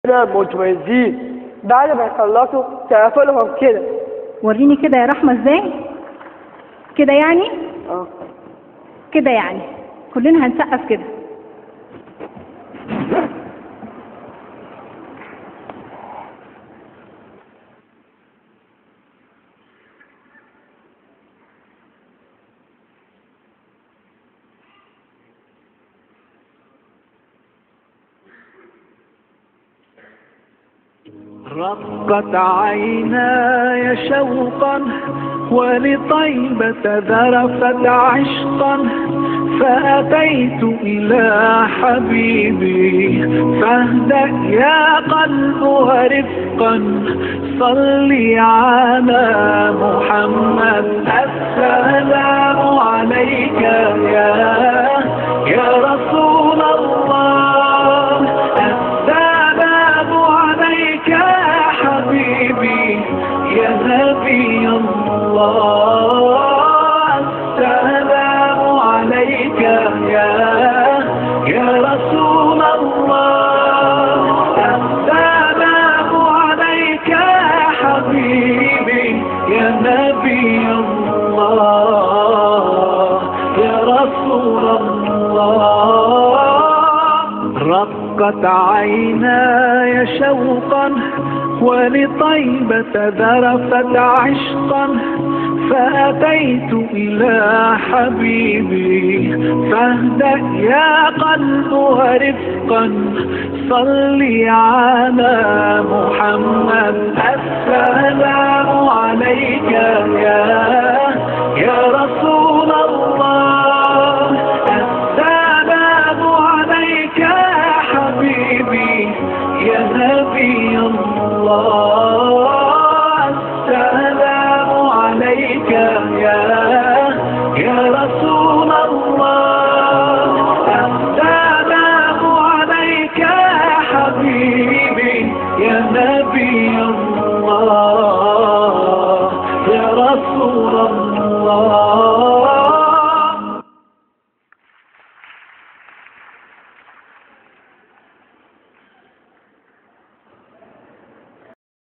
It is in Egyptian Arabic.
كده متميزين بعد ما يخلصوا سقفوا لهم كده وريني كده يا رحمة ازاي كده يعني اه كده يعني كلنا هنسقف كده رقت عيناي شوقا ولطيبة ذرفت عشقا فأتيت إلى حبيبي فاهدأ يا قلب ورفقا صلي على محمد السلام عليك يا يا رسول الله السلام عليك يا حبيبي يا نبي الله السلام عليك يا يا رسول الله السلام عليك يا حبيبي يا نبي الله يا رسول الله رقت عيناي شوقا ولطيبة ذرفت عشقا فأتيت إلى حبيبي فاهدأ يا قلب ورفقا صلي على محمد السلام عليك يا يا رسول الله السلام عليك يا حبيبي يا نبي الله